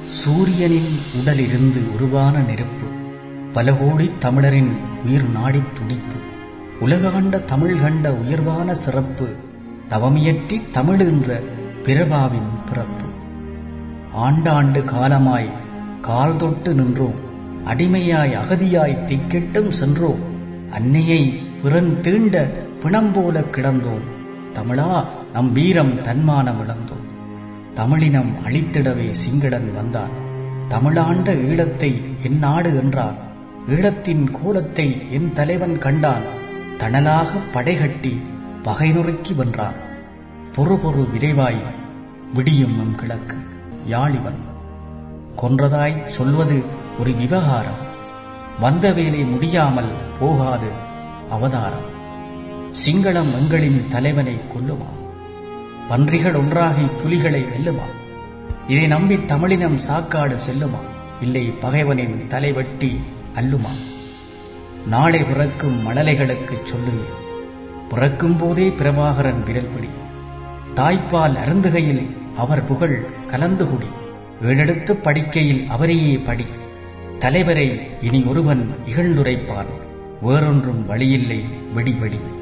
சூரியனின் உடலிருந்து உருவான நெருப்பு பல கோடி தமிழரின் உயிர் நாடித் துடிப்பு உலகாண்ட தமிழ் கண்ட உயர்வான சிறப்பு தவமியற்றி தமிழ் என்ற பிரபாவின் பிறப்பு ஆண்டாண்டு காலமாய் கால் தொட்டு நின்றோம் அடிமையாய் அகதியாய் திக்கெட்டும் சென்றோம் அன்னையை பிறன் தீண்ட பிணம் போல கிடந்தோம் தமிழா நம் வீரம் தன்மானம் இழந்தோம் தமிழினம் அழித்திடவே சிங்களன் வந்தான் தமிழாண்ட ஈழத்தை என் நாடு என்றான் ஈழத்தின் கோலத்தை என் தலைவன் கண்டான் தணலாக படைகட்டி பகை நொறுக்கி வென்றான் பொறு பொறு விரைவாய் விடியும் நம் கிழக்கு யாழிவன் கொன்றதாய் சொல்வது ஒரு விவகாரம் வந்த வேலை முடியாமல் போகாது அவதாரம் சிங்களம் எங்களின் தலைவனை கொல்லுமா பன்றிகள் ஒன்றாகி புலிகளை வெல்லுமா இதை நம்பி தமிழினம் சாக்காடு செல்லுமா இல்லை பகைவனின் தலைவெட்டி அல்லுமா நாளை பிறக்கும் மழலைகளுக்கு சொல்லுவேன் பிறக்கும் போதே பிரபாகரன் விரல் பிடி தாய்ப்பால் அருந்துகையில் அவர் புகழ் கலந்து குடி ஏழெடுத்து படிக்கையில் அவரையே படி தலைவரை இனி ஒருவன் இகழ்ந்துரைப்பான் வேறொன்றும் வழியில்லை வெடி வெடி